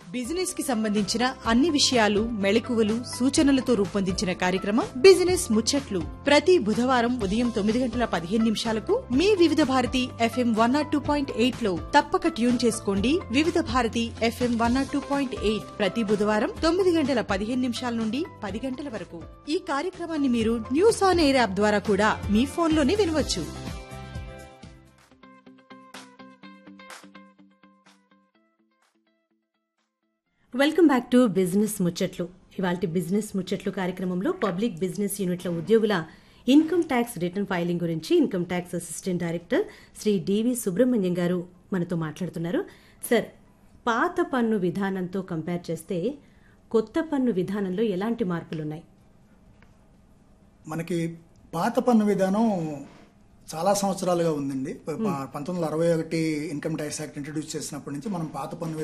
business కి సంబంధించిన అన్ని విషయాలు మెళకువలు సూచనలతో రూపొందించిన కార్యక్రమం బిజినెస్ ముచ్చట్లు ప్రతి బుధవారం ఉదయం తొమ్మిది గంటల పదిహేను నిమిషాలకు మీ వివిధ Bharati FM one not two point eight లో తప్పక ట్యూన్ చేసుకోండి వివిధ Bharati FM one not two point eight ప్రతి బుధవారం తొమ్మిది గంటల పదిహేను నిమిషాల నుండి పది గంటల వరకు ఈ కార్యక్రమాన్ని మీరు న్యూస్ ఆన్ ఎయిర్ యాప్ ద్వారా కూడా మీ ఫోన్లోనే వినవచ్చు వెల్కమ్ బ్యాక్ టు బిజినెస్ ముచ్చట్లు ఇవాళ బిజినెస్ ముచ్చట్లు కార్యక్రమంలో పబ్లిక్ బిజినెస్ యూనిట్ల ఉద్యోగుల ఇన్కమ్ ట్యాక్స్ రిటర్న్ ఫైలింగ్ గురించి income tax assistant director Shri D V Subrahmanyam garu మనతో మాట్లాడుతున్నారు సార్ పాత పన్ను విధానంతో కంపేర్ చేస్తే కొత్త పన్ను విధానంలో ఎలాంటి మార్పులున్నాయి మనకి పాత పన్ను విధానం చాలా సంవత్సరాలుగా ఉందండి ప- పంతొమ్మిది వందల అరవై ఒకటి ఇన్కమ్ ట్యాక్స్ యాక్ట్ ఇంట్రడ్యూస్ చేసినప్పటి నుంచి మనం పాత పన్ను